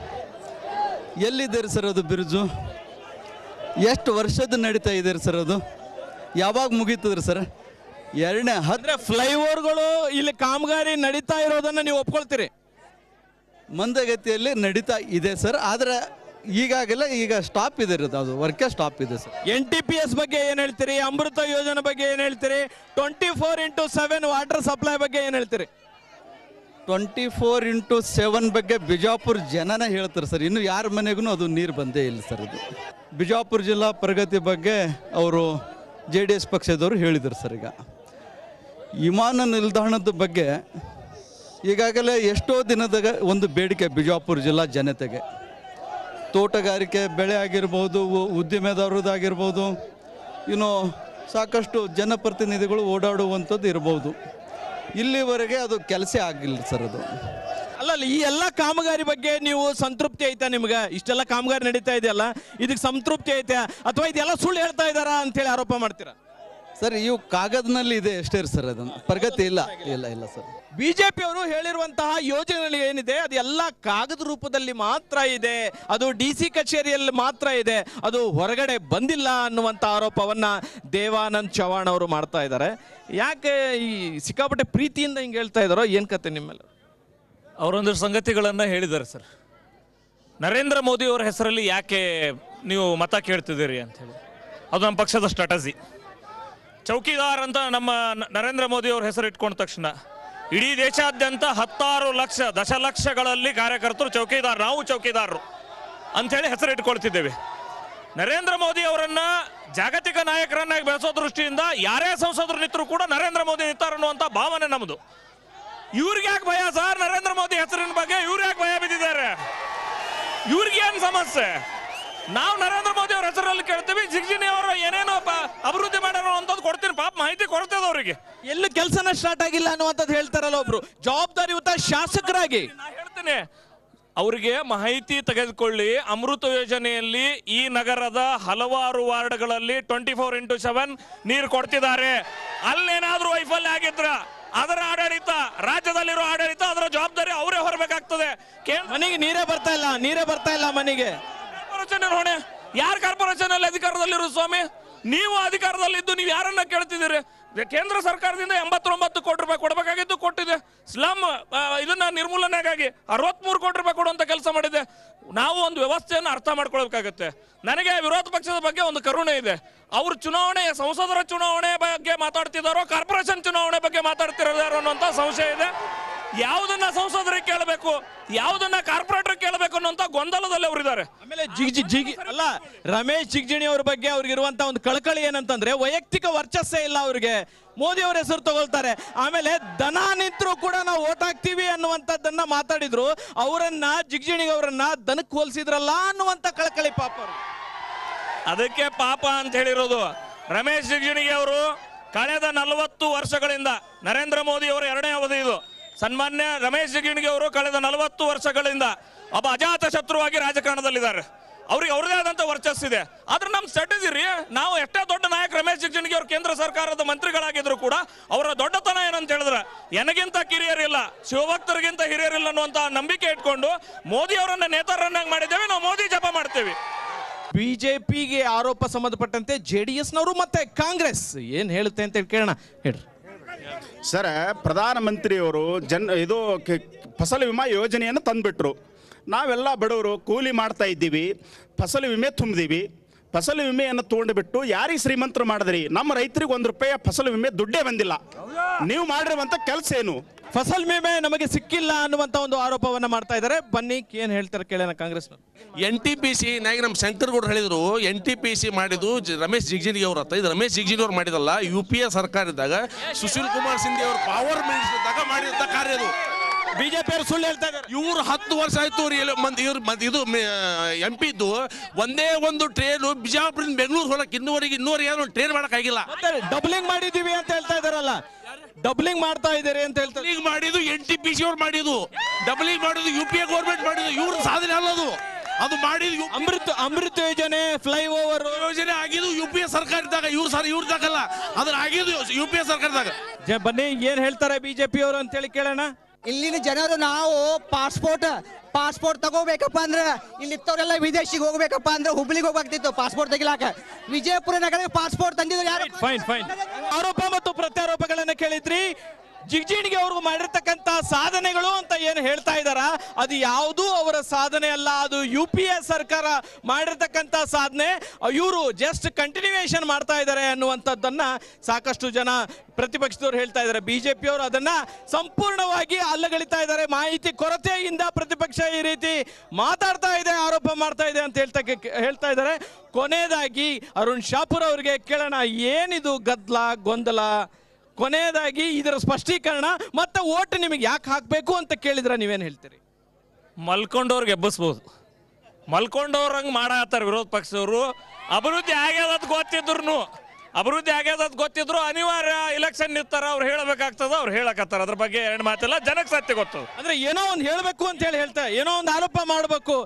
ಎಲ್ಲಿದ್ದೀರಿ ಸರ್ ಅದು ಬ್ರಿಡ್ಜು ಎಷ್ಟು ವರ್ಷದ ನಡೀತಾ ಇದೆ ಸರ್ ಅದು ಯಾವಾಗ ಮುಗೀತದ್ರಿ ಸರ್ ಎರಡನೇ ಹತ್ತು ಅಂದ್ರೆ ಫ್ಲೈಓವರ್ಗಳು ಇಲ್ಲಿ ಕಾಮಗಾರಿ ನಡೀತಾ ಇರೋದನ್ನ ನೀವು ಒಪ್ಕೊಳ್ತೀರಿ ಮಂದಗತಿಯಲ್ಲಿ ನಡೀತಾ ಇದೆ ಸರ್ ಆದರೆ ಈಗಾಗಲೇ ಈಗ ಸ್ಟಾಪ್ ಇದೆ ರೀ ಅದು ವರ್ಕೇ ಸ್ಟಾಪ್ ಇದೆ sir N T P S ಬಗ್ಗೆ ಏನ್ ಹೇಳ್ತೀರಿ ಅಮೃತ ಯೋಜನೆ ಬಗ್ಗೆ ಏನ್ ಹೇಳ್ತೀರಿ twenty four into seven water supply ಬಗ್ಗೆ ಏನ್ ಹೇಳ್ತೀರಿ ಟ್ವೆಂಟಿ ಫೋರ್ ಇಂಟು ಸೆವೆನ್ ಬಗ್ಗೆ ಬಿಜಾಪುರ ಜನನ ಹೇಳ್ತಾರೆ ಸರ್ ಇನ್ನು ಯಾರ ಮನೆಗೂ ಅದು ನೀರು ಬಂದೇ ಇಲ್ಲ ಸರ್ ಅದು ಬಿಜಾಪುರ ಜಿಲ್ಲಾ ಪ್ರಗತಿ ಬಗ್ಗೆ ಅವರು ಜೆ ಡಿ ಎಸ್ ಪಕ್ಷದವರು ಹೇಳಿದರು ಸರ್ ಈಗ ವಿಮಾನ ನಿಲ್ದಾಣದ ಬಗ್ಗೆ ಈಗಾಗಲೇ ಎಷ್ಟೋ ದಿನದಾಗ ಒಂದು ಬೇಡಿಕೆ ಬಿಜಾಪುರ ಜಿಲ್ಲಾ ಜನತೆಗೆ ತೋಟಗಾರಿಕೆ ಬೆಳೆ ಆಗಿರ್ಬೋದು ಉ- ಉದ್ದಿಮೆದಾರರದಾಗಿರ್ಬೋದು ಇನ್ನು ಸಾಕಷ್ಟು ಜನಪ್ರತಿನಿಧಿಗಳು ಓಡಾಡುವಂಥದ್ದು ಇರ್ಬೋದು ಇಲ್ಲಿವರೆಗೆ ಅದು ಕೆಲಸ ಆಗಿಲ್ಲ ಸರ್ ಅದು ಅಲ್ಲ ಅಲ್ಲ, ಈ ಎಲ್ಲ ಕಾಮಗಾರಿ ಬಗ್ಗೆ ನೀವು ಸಂತೃಪ್ತಿ ಐತಾ ನಿಮ್ಗೆ ಇಷ್ಟೆಲ್ಲ ಕಾಮಗಾರಿ ನಡೀತಾ ಇದೆಯಲ್ಲ ಇದಕ್ಕೆ ಸಂತೃಪ್ತಿ ಐತೆ ಅಥವಾ ಇದೆಲ್ಲ ಸುಳ್ಳು ಹೇಳ್ತಾ ಇದ್ದಾರಾ ಅಂತೇಳಿ ಆರೋಪ ಮಾಡ್ತೀರಾ ಸರ್ ಇವು ಕಾಗದನಲ್ಲಿ ಇದೆ ಅಷ್ಟೇ ರೀ ಸರ್ ಅದನ್ನು ಪ್ರಗತಿ ಇಲ್ಲ ಇಲ್ಲ ಇಲ್ಲ ಸರ್ ಬಿಜೆಪಿ ಅವರು ಹೇಳಿರುವಂತಹ ಯೋಜನೆಗಳು ಏನಿದೆ ಅದೆಲ್ಲ ಕಾಗದ ರೂಪದಲ್ಲಿ ಮಾತ್ರ ಇದೆ ಅದು ಡಿ ಸಿ ಕಚೇರಿಯಲ್ಲಿ ಮಾತ್ರ ಇದೆ ಅದು ಹೊರಗಡೆ ಬಂದಿಲ್ಲ ಅನ್ನುವಂಥ ಆರೋಪವನ್ನ ದೇವಾನಂದ್ ಚವಾಣ್ ಅವರು ಮಾಡ್ತಾ ಇದ್ದಾರೆ ಯಾಕೆ ಈ ಸಿಕ್ಕಾಪಟ್ಟೆ ಪ್ರೀತಿಯಿಂದ ಹಿಂಗೆ ಹೇಳ್ತಾ ಇದ್ದಾರೋ ಏನ್ ಕತೆ ನಿಮ್ಮೆಲ್ಲ ಅವರೊಂದಿಷ್ಟು ಸಂಗತಿಗಳನ್ನು ಹೇಳಿದ್ದಾರೆ ಸರ್ ನರೇಂದ್ರ ಮೋದಿ ಅವರ ಹೆಸರಲ್ಲಿ ಯಾಕೆ ನೀವು ಮತ ಕೇಳ್ತಿದ್ದೀರಿ ಅಂತ ಹೇಳಿ ಅದು ನಮ್ಮ ಪಕ್ಷದ ಸ್ಟ್ರಾಟಜಿ ಚೌಕಿದಾರ್ ಅಂತ ನಮ್ಮ ನ- ನರೇಂದ್ರ ಮೋದಿ ಅವ್ರ ಹೆಸರು ಇಟ್ಕೊಂಡ ತಕ್ಷಣ ಇಡೀ ದೇಶಾದ್ಯಂತ ಹತ್ತಾರು ಲಕ್ಷ ದಶಲಕ್ಷಗಳಲ್ಲಿ ಕಾರ್ಯಕರ್ತರು ಚೌಕಿದಾರ್ ನಾವು ಚೌಕಿದಾರರು ಅಂಥೇಳಿ ಹೆಸರು ಇಟ್ಕೊಳ್ತಿದ್ದೇವೆ ನರೇಂದ್ರ ಮೋದಿ ಅವರನ್ನ ಜಾಗತಿಕ ನಾಯಕರನ್ನಾಗಿ ಬೆಳೆಸೋ ದೃಷ್ಟಿಯಿಂದ ಯಾರೇ ಸಂಸದರು ನಿಂತರೂ ಕೂಡ ನರೇಂದ್ರ ಮೋದಿ ನಿಂತಾರ ಅನ್ನುವಂಥ ಭಾವನೆ ನಮ್ಮದು ಇವ್ರಿಗೆ ಯಾಕೆ ಭಯ ಸರ್ ನರೇಂದ್ರ ಮೋದಿ ಹೆಸರಿನ ಬಗ್ಗೆ ಇವ್ರು ಯಾಕೆ ಭಯ ಬಿದ್ದಿದ್ದಾರೆ ಇವ್ರಿಗೆ ಏನು ಸಮಸ್ಯೆ ನಾವು ನರೇಂದ್ರ ಮೋದಿ ಅವ್ರ ಹೆಸರಲ್ಲಿ ಕೇಳ್ತೀವಿ ಜಿಗ್ಜಿನಿ ಅವರು ಏನೇನೋ ಪ- ಅಭಿವೃದ್ಧಿ ಮಾಡ್ಯಾರ ಅಂತದ್ದು ಕೊಡ್ತೀನಿ ಪಾಪ ಮಾಹಿತಿ ಕೊಡ್ತೇವೆ ಅವರಿಗೆ ಎಲ್ಲೂ ಕೆಲಸನ ಸ್ಟಾರ್ಟ್ ಆಗಿಲ್ಲ ಅನ್ನುವಂಥದ್ದು ಹೇಳ್ತಾರಲ್ಲ ಒಬ್ರು ಜವಾಬ್ದಾರಿಯುತ ಶಾಸಕರಾಗಿ ನಾ ಹೇಳ್ತೇನೆ ಅವರಿಗೆ ಮಾಹಿತಿ ತೆಗೆದುಕೊಳ್ಳಿ ಅಮೃತ ಯೋಜನೆಯಲ್ಲಿ ಈ ನಗರದ ಹಲವಾರು ವಾರ್ಡ್ಗಳಲ್ಲಿ ಟ್ವೆಂಟಿ ಫೋರ್ ಇಂಟು ಸೆವೆನ್ ನೀರು ಕೊಡ್ತಿದ್ದಾರೆ ಅಲ್ಲೇನಾದ್ರೂ ವೈಫಲ್ಯ ಆಗಿದ್ರ ಅದರ ಆಡಳಿತ ರಾಜ್ಯದಲ್ಲಿರೋ ಆಡಳಿತ ಅದರ ಜವಾಬ್ದಾರಿ ಅವರೇ ಹೊರಬೇಕಾಗ್ತದೆ ಕೇಂದ್ರ ಮನೆಗೆ ನೀರೇ ಬರ್ತಾ ಇಲ್ಲ ನೀರೇ ಬರ್ತಾ ಇಲ್ಲ ಮನೆಗೆ ಕಾರ್ಪೊರೇಷನ್ ಹೊಣೆ ಯಾರ ಕಾರ್ಪೊರೇಷನ್ ಅಲ್ಲಿ ಅಧಿಕಾರದಲ್ಲಿರೋ ಸ್ವಾಮಿ ನೀವು ಅಧಿಕಾರದಲ್ಲಿದ್ದು ನೀವು ಯಾರನ್ನ ಕೇಳ್ತಿದ್ದೀರಿ ದೆ- ಕೇಂದ್ರ ಸರ್ಕಾರದಿಂದ ಎಂಬತ್ತೊಂಬತ್ತು ಕೋಟಿ ರೂಪಾಯಿ ಕೊಡಬೇಕಾಗಿದ್ದು ಕೊಟ್ಟಿದೆ ಸ್ಲಮ್ ಆ, ಇದನ್ನ ನಿರ್ಮೂಲನೆಗಾಗಿ ಅರವತ್ಮೂರು ಕೋಟಿ ರೂಪಾಯಿ ಕೊಡುವಂತ ಕೆಲಸ ಮಾಡಿದೆ ನಾವು ಒಂದು ವ್ಯವಸ್ಥೆಯನ್ನು ಅರ್ಥ ಮಾಡ್ಕೊಳ್ಬೇಕಾಗತ್ತೆ ನನಗೆ ವಿರೋಧ ಪಕ್ಷದ ಬಗ್ಗೆ ಒಂದು ಕರುಣೆ ಇದೆ ಅವರು ಚುನಾವಣೆ ಸಂಸದರ ಚುನಾವಣೆ ಬಗ್ಗೆ ಮಾತಾಡ್ತಿದ್ದಾರೋ ಕಾರ್ಪೊರೇಷನ್ ಚುನಾವಣೆ ಬಗ್ಗೆ ಮಾತಾಡ್ತಿರೋದಾರೋ ಅನ್ನೋಂಥ ಸಂಶಯ ಇದೆ ಯಾವುದನ್ನ ಸಂಸದರಿಗೆ ಕೇಳಬೇಕು ಯಾವುದನ್ನ ಕಾರ್ಪೊರೇಟರ್ ಕೇಳಬೇಕು ಅನ್ನೋಂಥ ಗೊಂದಲದಲ್ಲಿ ಅವರಿದ್ದಾರೆ ಆಮೇಲೆ ಜಿಗ್ ಜಿಗ್ ಜಿಗ್ ಅಲ್ಲ ರಮೇಶ್ ಜಿಗ್ಜಿಣಿ ಅವ್ರ ಬಗ್ಗೆ ಅವ್ರಿಗೆ ಇರುವಂತ ಒಂದು ಕಳಕಳಿ ಏನಂತಂದ್ರೆ ವೈಯಕ್ತಿಕ ವರ್ಚಸ್ಸೇ ಇಲ್ಲ ಅವ್ರಿಗೆ ಮೋದಿ ಅವ್ರ ಹೆಸರು ತಗೊಳ್ತಾರೆ ಆಮೇಲೆ ದನ ನಿಂತರೂ ಕೂಡ ನಾವು ಓಟ್ ಹಾಕ್ತೀವಿ ಅನ್ನುವಂಥದ್ದನ್ನ ಮಾತಾಡಿದ್ರು ಅವರನ್ನ ಜಿಗ್ಜಿಣಿ ಅವರನ್ನ ದನಕ್ಕೆ ಹೋಲಿಸಿದ್ರಲ್ಲ ಅನ್ನುವಂತ ಕಳಕಳಿ ಪಾಪ ಅವ್ರಿಗೆ ಅದಕ್ಕೆ ಪಾಪ ಅಂತ ಹೇಳಿರೋದು ರಮೇಶ್ ಜಿಗಜಿಣಿಗೆ ಅವರು ಕಳೆದ ನಲವತ್ತು ವರ್ಷಗಳಿಂದ ನರೇಂದ್ರ ಮೋದಿ ಅವರ ಎರಡನೇ ಅವಧಿ ಇದು ಸನ್ಮಾನ್ಯ ರಮೇಶ್ ಜಿಗಜಿಣಿಗೆ ಅವರು ಕಳೆದ ನಲವತ್ತು ವರ್ಷಗಳಿಂದ ಒಬ್ಬ ಅಜಾತ ಶತ್ರುವಾಗಿ ರಾಜಕಾರಣದಲ್ಲಿದ್ದಾರೆ ಅವ್ರಿಗೆ ಅವ್ರದೇ ಆದಂತ ವರ್ಚಸ್ಸಿದೆ ಆದ್ರೆ ನಮ್ಮ ಸ್ಟ್ರಾಟಜಿ ರೀ ನಾವು ಎಷ್ಟೇ ದೊಡ್ಡ ನಾಯಕ ರಮೇಶ್ ಜಿಗಜಿಣಿಗೆ ಅವರು ಕೇಂದ್ರ ಸರ್ಕಾರದ ಮಂತ್ರಿಗಳಾಗಿದ್ರು ಕೂಡ ಅವರ ದೊಡ್ಡತನ ಏನಂತ ಹೇಳಿದ್ರೆ ನನಗಿಂತ ಕಿರಿಯರಿಲ್ಲ ಶಿವಭಕ್ತರಿಗಿಂತ ಹಿರಿಯರಿಲ್ಲ ಅನ್ನುವಂತ ನಂಬಿಕೆ ಇಟ್ಕೊಂಡು ಮೋದಿ ಅವರನ್ನ ನೇತಾರನ್ನಾಗಿ ಮಾಡಿದ್ದೇವೆ ನಾವು ಮೋದಿ ಜಪ ಮಾಡ್ತೇವೆ ಬಿಜೆಪಿಗೆ ಆರೋಪ ಸಂಬಂಧಪಟ್ಟಂತೆ ಜೆ ಡಿ ಎಸ್ನವರು ಮತ್ತೆ ಕಾಂಗ್ರೆಸ್ ಏನ್ ಹೇಳುತ್ತೆ ಅಂತ ಹೇಳಿ ಕೇಳೋಣ ಹೇಳ್ರಿ ಸರ್ ಪ್ರಧಾನಮಂತ್ರಿಯವರು ಜನ್ ಇದು ಕೆ- ಫಸಲ್ ವಿಮಾ ಯೋಜನೆಯನ್ನು ತಂದುಬಿಟ್ರು ನಾವೆಲ್ಲ ಬಡವರು ಕೂಲಿ ಮಾಡ್ತಾ ಇದ್ದೀವಿ ಫಸಲ್ ವಿಮೆ ತುಂಬಿದೀವಿ ಫಸಲ್ ವಿಮೆಯನ್ನು ತೊಗೊಂಡ್ಬಿಟ್ಟು ಯಾರಿಗೆ ಶ್ರೀಮಂತರು ಮಾಡಿದ್ರಿ ನಮ್ಮ ರೈತರಿಗೆ ಒಂದು ರೂಪಾಯಿ ಫಸಲ್ ವಿಮೆ ದುಡ್ಡೇ ಬಂದಿಲ್ಲ ನೀವು ಮಾಡಿರುವಂಥ ಕೆಲಸ ಏನು ಫಸಲ್ ವಿಮೆ ನಮಗೆ ಸಿಕ್ಕಿಲ್ಲ ಅನ್ನುವಂತ ಒಂದು ಆರೋಪವನ್ನ ಮಾಡ್ತಾ ಇದ್ದಾರೆ ಬನ್ನಿ ಏನ್ ಹೇಳ್ತಾರೆ ಕೇಳೋಣ Congress N T P C ನಾಗ ನಮ್ಮ ಶಂಕರಗೌಡರು ಹೇಳಿದ್ರು ಎನ್ ಟಿ ಪಿ ಸಿ ಮಾಡಿದ್ದು ಜ- ರಮೇಶ್ ಜಿಗ್ಜಿನ್ಗಿ ಅವ್ರ ಹತ್ರ ಇದು ರಮೇಶ್ ಜಿಗ್ಜಿನ್ಗಿ ಅವ್ರು ಮಾಡಿದಲ್ಲ ಯು ಪಿ ಎ ಸರ್ಕಾರ ಇದ್ದಾಗ ಸುಶೀಲ್ ಕುಮಾರ್ ಸಿಂಧೆ ಅವರು ಪವರ್ ಮಿನಿಸ್ಟರ್ ಇದ್ದಾಗ ಮಾಡಿದಂತ ಕಾರ್ಯ ಅದು ಬಿಜೆಪಿ ಅವರು ಸುಳ್ಳು ಹೇಳ್ತಾ ಇದ್ದಾರೆ ಇವ್ರು ಹತ್ತು ವರ್ಷ ಆಯ್ತು ಅವ್ರು ಎಲ್ಲ ಮಂದಿ ಇವ್ರು ಮಂದಿ ಇದು ಎಂ ಪಿ ಇದ್ದು ಒಂದೇ ಒಂದು ಟ್ರೈನು ಬಿಜಾಪುರದಿಂದ ಬೆಂಗಳೂರು ಹೋಗಕ್ಕೆ ಇನ್ನೂವರೆಗೆ ಇನ್ನೂವರೆಗೆ ಏನು ಟ್ರೈನ್ ಮಾಡೋಕ್ಕಾಗಿಲ್ಲ ಡಬ್ಲಿಂಗ್ ಮಾಡಿದೀವಿ ಅಂತ ಹೇಳ್ತಾ ಇದಾರಲ್ಲ ಡಬ್ಲಿಂಗ್ ಮಾಡ್ತಾ ಇದ್ದೀರಿ ಅಂತ ಹೇಳ್ತಾರೆ ಡಬ್ಲಿಂಗ್ ಮಾಡಿದ್ದು ಎನ್ ಟಿ ಪಿ ಸಿ ಅವ್ರು ಮಾಡಿದ್ದು ಡಬ್ಲಿಂಗ್ ಮಾಡಿದ್ದು ಯು ಪಿ ಎ ಗೌರ್ಮೆಂಟ್ ಮಾಡಿದ್ದು ಇವ್ರ ಸಾಧನೆ ಅಲ್ಲದು ಅದು ಮಾಡಿದ್ದು ಅಮೃತ್ ಅಮೃತ್ ಯೋಜನೆ ಫ್ಲೈ ಓವರ್ ಯೋಜನೆ ಆಗಿದ್ದು ಯು ಪಿ ಎ ಸರ್ಕಾರ ಇದ್ದಾಗ ಇವ್ರು ಸರ್ ಇವ್ರದಾಗಲ್ಲ ಅದ್ರ ಆಗಿದ್ದು ಯು ಪಿ ಎ ಸರ್ಕಾರದಾಗ ಬನ್ನಿ ಏನ್ ಹೇಳ್ತಾರೆ ಬಿಜೆಪಿ ಅವರು ಅಂತ ಹೇಳಿ ಕೇಳೋಣ ಇಲ್ಲಿನ ಜನರು ನಾವು ಪಾಸ್ಪೋರ್ಟ್ ಪಾಸ್ಪೋರ್ಟ್ ತಗೋಬೇಕಪ್ಪ ಅಂದ್ರೆ ಇಲ್ಲಿತ್ತವರೆಲ್ಲ ವಿದೇಶಿಗೆ ಹೋಗ್ಬೇಕಪ್ಪ ಅಂದ್ರೆ ಹುಬ್ಳಿಗೆ ಹೋಗ್ಬೇಕಿತ್ತು ಪಾಸ್ಪೋರ್ಟ್ ತೆಗಿಲಾಕ ವಿಜಯಪುರ ನಗರ ಪಾಸ್ಪೋರ್ಟ್ ತಂದಿದ್ರು ಯಾರು ಫೈನ್ ಫೈನ್ ಆರೋಪ ಮತ್ತು ಪ್ರತ್ಯಾರೋಪಗಳನ್ನ ಕೇಳಿದ್ರಿ ಜಿಗ್ಜಿಣಿಗೆ ಅವರು ಮಾಡಿರ್ತಕ್ಕಂತ ಸಾಧನೆಗಳು ಅಂತ ಏನು ಹೇಳ್ತಾ ಇದಾರ ಅದು ಯಾವುದೂ ಅವರ ಸಾಧನೆ ಅಲ್ಲ ಅದು ಯು ಪಿ ಎ ಸರ್ಕಾರ ಮಾಡಿರ್ತಕ್ಕಂತ ಸಾಧನೆ ಇವರು ಜಸ್ಟ್ ಕಂಟಿನ್ಯೂಯೇಷನ್ ಮಾಡ್ತಾ ಇದ್ದಾರೆ ಅನ್ನುವಂಥದ್ದನ್ನ ಸಾಕಷ್ಟು ಜನ ಪ್ರತಿಪಕ್ಷದವ್ರು ಹೇಳ್ತಾ ಇದ್ದಾರೆ ಬಿಜೆಪಿ ಅವರು ಅದನ್ನ ಸಂಪೂರ್ಣವಾಗಿ ಅಲ್ಲಗಳಿತಾ ಇದ್ದಾರೆ ಮಾಹಿತಿ ಕೊರತೆಯಿಂದ ಪ್ರತಿಪಕ್ಷ ಈ ರೀತಿ ಮಾತಾಡ್ತಾ ಇದೆ ಆರೋಪ ಮಾಡ್ತಾ ಇದೆ ಅಂತ ಹೇಳ್ತಾ ಹೇಳ್ತಾ ಇದ್ದಾರೆ ಕೊನೆಯದಾಗಿ ಅರುಣ್ ಶಾಪುರ್ ಅವರಿಗೆ ಕೇಳೋಣ ಏನಿದು ಗದ್ದಲ ಗೊಂದಲ ಕೊನೆಯದಾಗಿ ಇದರ ಸ್ಪಷ್ಟೀಕರಣ ಮತ್ತೆ ಓಟ್ ನಿಮಗೆ ಯಾಕೆ ಹಾಕಬೇಕು ಅಂತ ಕೇಳಿದ್ರೆ ನೀವೇನು ಹೇಳ್ತೀರಿ ಮಲ್ಕೊಂಡವ್ರಿಗೆ ಎಬ್ಬಿಸ್ಬೋದು ಮಲ್ಕೊಂಡವ್ರಂಗೆ ಮಾಡತ್ತಾರ ವಿರೋಧ ಪಕ್ಷದವರು ಅಭಿವೃದ್ಧಿ ಆಗ್ಯದ ಗೊತ್ತಿದ್ರು ಅಭಿವೃದ್ಧಿ ಆಗ್ಯದ ಗೊತ್ತಿದ್ರು ಅನಿವಾರ್ಯ ಇಲೆಕ್ಷನ್ ನಿಂತಾರ ಅವ್ರು ಹೇಳಬೇಕಾಗ್ತದ ಅವ್ರು ಹೇಳಕತ್ತಾರ ಅದ್ರ ಬಗ್ಗೆ ಎರಡು ಮಾತಿಲ್ಲ ಜನಕ್ಕೆ ಸತ್ಯ ಗೊತ್ತದ ಅಂದ್ರೆ ಏನೋ ಒಂದು ಹೇಳಬೇಕು ಅಂತ ಹೇಳಿ ಹೇಳ್ತಾ ಏನೋ ಒಂದು ಆರೋಪ ಮಾಡಬೇಕು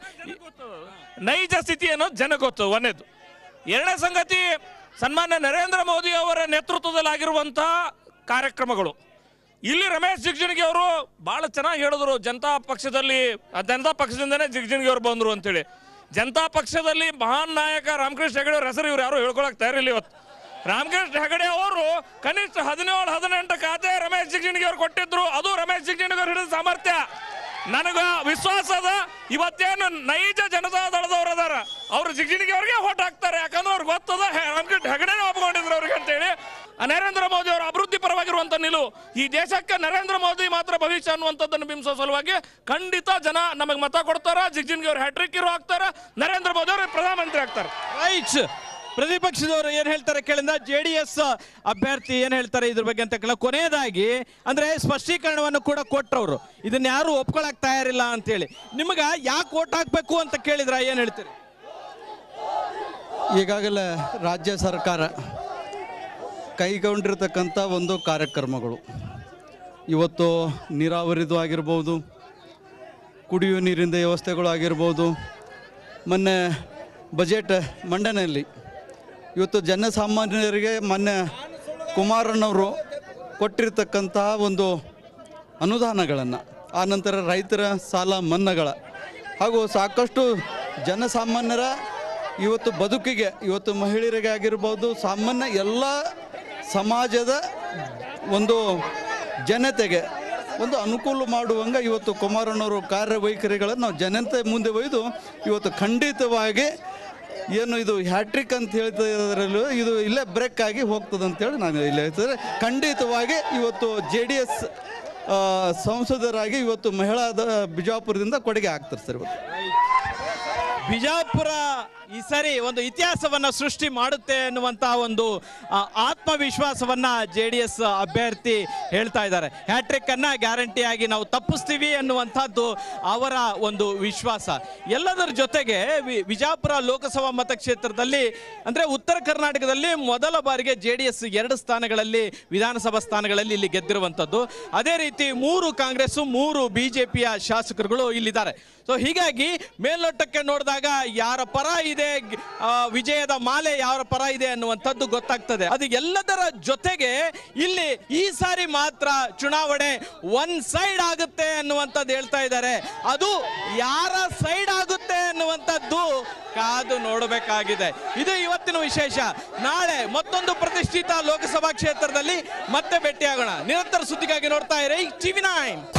ನೈಜ ಸ್ಥಿತಿ ಏನೋ ಜನಕ್ಕೆ ಗೊತ್ತು ಒಂದೇದು ಎರಡನೇ ಸಂಗತಿ ಸನ್ಮಾನ್ಯ ನರೇಂದ್ರ ಮೋದಿ ಅವರ ನೇತೃತ್ವದಲ್ಲಿ ಆಗಿರುವಂತಹ ಕಾರ್ಯಕ್ರಮಗಳು ಇಲ್ಲಿ ರಮೇಶ್ ಜಿಗ್ಜಿಣಗಿ ಅವರು ಬಹಳ ಚೆನ್ನಾಗಿ ಹೇಳಿದ್ರು ಜನತಾ ಪಕ್ಷದಲ್ಲಿ ಆ ಜನತಾ ಪಕ್ಷದಿಂದನೇ ಜಿಗ್ಜಿಣಗಿ ಅವರು ಬಂದರು ಅಂತೇಳಿ ಜನತಾ ಪಕ್ಷದಲ್ಲಿ ಮಹಾನ್ ನಾಯಕ ರಾಮಕೃಷ್ಣ ಹೆಗಡೆ ಅವ್ರ ಹೆಸರು ಇವ್ರು ಯಾರು ಹೇಳ್ಕೊಳಕ್ ತಯಾರಿಲ್ಲ ಇವತ್ತು ರಾಮಕೃಷ್ಣ ಹೆಗಡೆ ಅವರು ಕನಿಷ್ಠ ಹದಿನೇಳು ಹದಿನೆಂಟು ಖಾತೆ ರಮೇಶ್ ಜಿಗ್ಜಿಣಗಿ ಅವ್ರು ಕೊಟ್ಟಿದ್ರು ಅದು ರಮೇಶ್ ಜಿಗ್ಜಿಣಗಿ ಅವ್ರು ಹಿಡಿದ ಸಾಮರ್ಥ್ಯ ನನಗ ವಿಶ್ವಾಸ ಅದ ಇವತ್ತೇನು ನೈಜ ಜನತಾ ದಳದವ್ರು ಅದಾರ ಅವ್ರು ಜಿಗ್ಜಿಣಿಗೆ ಅವ್ರಿಗೆ ಓಟ್ ಹಾಕ್ತಾರೆ ಯಾಕಂದ್ರೆ ಅವ್ರಿಗೆ ಗೊತ್ತದ ಹೆ- ರಾಮಕೃಷ್ಣ ಹೆಗಡೆನೇ ಒಪ್ಕೊಂಡಿದ್ರು ಅವ್ರಿಗೆ ಅಂತೇಳಿ ಆ ನರೇಂದ್ರ ಮೋದಿ ಅವರ ಅಭಿವೃದ್ಧಿ ಪರವಾಗಿರುವಂತ ನಿಲು ಈ ದೇಶಕ್ಕೆ ನರೇಂದ್ರ ಮೋದಿ ಮಾತ್ರ ಭವಿಷ್ಯ ಅನ್ನುವಂಥದ್ದನ್ನು ಬಿಂಬಿಸೋ ಸಲುವಾಗಿ ಖಂಡಿತ ಜನ ನಮಗೆ ಮತ ಕೊಡ್ತಾರ ಜಿಗ್ಜಿನ್ಗೆ ಅವ್ರು ಹ್ಯಾಟ್ರಿಕ್ ಇರೋ ಹಾಕ್ತಾರ ನರೇಂದ್ರ ಮೋದಿ ಅವರು ಪ್ರಧಾನಮಂತ್ರಿ ಆಗ್ತಾರೆ ರೈಟ್ ಪ್ರತಿಪಕ್ಷದವರು ಏನ್ ಹೇಳ್ತಾರೆ ಕೇಳಿದ ಜೆ ಡಿ ಎಸ್ ಅಭ್ಯರ್ಥಿ ಏನ್ ಹೇಳ್ತಾರೆ ಇದ್ರ ಬಗ್ಗೆ ಅಂತ ಕೇಳ ಕೊನೆಯದಾಗಿ ಅಂದ್ರೆ ಸ್ಪಷ್ಟೀಕರಣವನ್ನು ಕೂಡ ಕೊಟ್ಟವ್ರು ಇದನ್ನ ಯಾರು ಒಪ್ಕೊಳಕ್ ತಯಾರಿಲ್ಲ ಅಂತೇಳಿ ನಿಮಗ ಯಾಕೆ ಓಟ್ ಹಾಕ್ಬೇಕು ಅಂತ ಕೇಳಿದ್ರ ಏನ್ ಹೇಳ್ತೀರಿ ಈಗಾಗಲೇ ರಾಜ್ಯ ಸರ್ಕಾರ ಕೈಗೊಂಡಿರ್ತಕ್ಕಂಥ ಒಂದು ಕಾರ್ಯಕ್ರಮಗಳು ಇವತ್ತು ನೀರಾವರಿದು ಆಗಿರ್ಬೋದು ಕುಡಿಯುವ ನೀರಿನ ವ್ಯವಸ್ಥೆಗಳು ಆಗಿರ್ಬೋದು ಮೊನ್ನೆ ಬಜೆಟ್ ಮಂಡನೆಯಲ್ಲಿ ಇವತ್ತು ಜನಸಾಮಾನ್ಯರಿಗೆ ಮೊನ್ನೆ ಕುಮಾರಣ್ಣವರು ಕೊಟ್ಟಿರ್ತಕ್ಕಂತಹ ಒಂದು ಅನುದಾನಗಳನ್ನು ಆನಂತರ ರೈತರ ಸಾಲ ಮನ್ನಾಗಳ ಹಾಗೂ ಸಾಕಷ್ಟು ಜನಸಾಮಾನ್ಯರ ಇವತ್ತು ಬದುಕಿಗೆ ಇವತ್ತು ಮಹಿಳೆಯರಿಗೆ ಆಗಿರ್ಬೋದು ಸಾಮಾನ್ಯ ಎಲ್ಲ ಸಮಾಜದ ಒಂದು ಜನತೆಗೆ ಒಂದು ಅನುಕೂಲ ಮಾಡುವಂಗ ಇವತ್ತು ಕುಮಾರಣ್ಣವರು ಕಾರ್ಯವೈಖರಿಗಳನ್ನು ನಾವು ಜನತೆ ಮುಂದೆ ಒಯ್ದು ಇವತ್ತು ಖಂಡಿತವಾಗಿ ಏನು ಇದು ಹ್ಯಾಟ್ರಿಕ್ ಅಂತ ಹೇಳ್ತಾ ಇರೋದ್ರಲ್ಲೂ ಇದು ಇಲ್ಲೇ ಬ್ರೇಕ್ ಆಗಿ ಹೋಗ್ತದೆ ಅಂತೇಳಿ ನಾನು ಇಲ್ಲಿ ಹೇಳ್ತಿದ್ರೆ ಖಂಡಿತವಾಗಿ ಇವತ್ತು ಜೆ ಡಿ ಎಸ್ ಸಂಸದರಾಗಿ ಇವತ್ತು ಮಹಿಳಾದ ಬಿಜಾಪುರದಿಂದ ಕೊಡುಗೆ ಆಗ್ತಾರೆ ಸರ್ ಇವತ್ತು ಬಿಜಾಪುರ ಈ ಸರಿ ಒಂದು ಇತಿಹಾಸವನ್ನ ಸೃಷ್ಟಿ ಮಾಡುತ್ತೆ ಅನ್ನುವಂತ ಒಂದು ಆ, ಆತ್ಮವಿಶ್ವಾಸವನ್ನ ಜೆ ಡಿ ಎಸ್ ಅಭ್ಯರ್ಥಿ ಹೇಳ್ತಾ ಇದ್ದಾರೆ ಹ್ಯಾಟ್ರಿಕ್ ಅನ್ನ ಗ್ಯಾರಂಟಿಯಾಗಿ ನಾವು ತಪ್ಪಿಸ್ತೀವಿ ಅನ್ನುವಂಥದ್ದು ಅವರ ಒಂದು ವಿಶ್ವಾಸ ಎಲ್ಲದರ ಜೊತೆಗೆ ವಿ- ವಿಜಾಪುರ ಲೋಕಸಭಾ ಮತಕ್ಷೇತ್ರದಲ್ಲಿ ಅಂದ್ರೆ ಉತ್ತರ ಕರ್ನಾಟಕದಲ್ಲಿ ಮೊದಲ ಬಾರಿಗೆ ಜೆ ಡಿ ಎಸ್ ಎರಡು ಸ್ಥಾನಗಳಲ್ಲಿ ವಿಧಾನಸಭಾ ಸ್ಥಾನಗಳಲ್ಲಿ ಇಲ್ಲಿ ಗೆದ್ದಿರುವಂಥದ್ದು ಅದೇ ರೀತಿ ಮೂರು ಕಾಂಗ್ರೆಸ್ ಮೂರು ಬಿಜೆಪಿಯ ಶಾಸಕರುಗಳು ಇಲ್ಲಿದ್ದಾರೆ ಸೊ ಹೀಗಾಗಿ ಮೇಲ್ನೋಟಕ್ಕೆ ನೋಡಿದಾಗ ಯಾರ ಪರ ಇದೆ ಆ, ವಿಜಯದ ಮಾಲೆ ಯಾರ ಪರ ಇದೆ ಅನ್ನುವಂಥದ್ದು ಗೊತ್ತಾಗ್ತದೆ ಅದು ಎಲ್ಲದರ ಜೊತೆಗೆ ಇಲ್ಲಿ ಈ ಸಾರಿ ಮಾತ್ರ ಚುನಾವಣೆ ಒನ್ ಸೈಡ್ ಆಗುತ್ತೆ ಅನ್ನುವಂಥದ್ದು ಹೇಳ್ತಾ ಇದ್ದಾರೆ ಅದು ಯಾರ ಸೈಡ್ ಆಗುತ್ತೆ ಅನ್ನುವಂಥದ್ದು ಕಾದು ನೋಡಬೇಕಾಗಿದೆ ಇದು ಇವತ್ತಿನ ವಿಶೇಷ ನಾಳೆ ಮತ್ತೊಂದು ಪ್ರತಿಷ್ಠಿತ ಲೋಕಸಭಾ ಕ್ಷೇತ್ರದಲ್ಲಿ ಮತ್ತೆ ಭೇಟಿಯಾಗೋಣ ನಿರಂತರ ಸುದ್ದಿಗಾಗಿ ನೋಡ್ತಾ ಇರಿ ಟಿವಿ ನೈನ್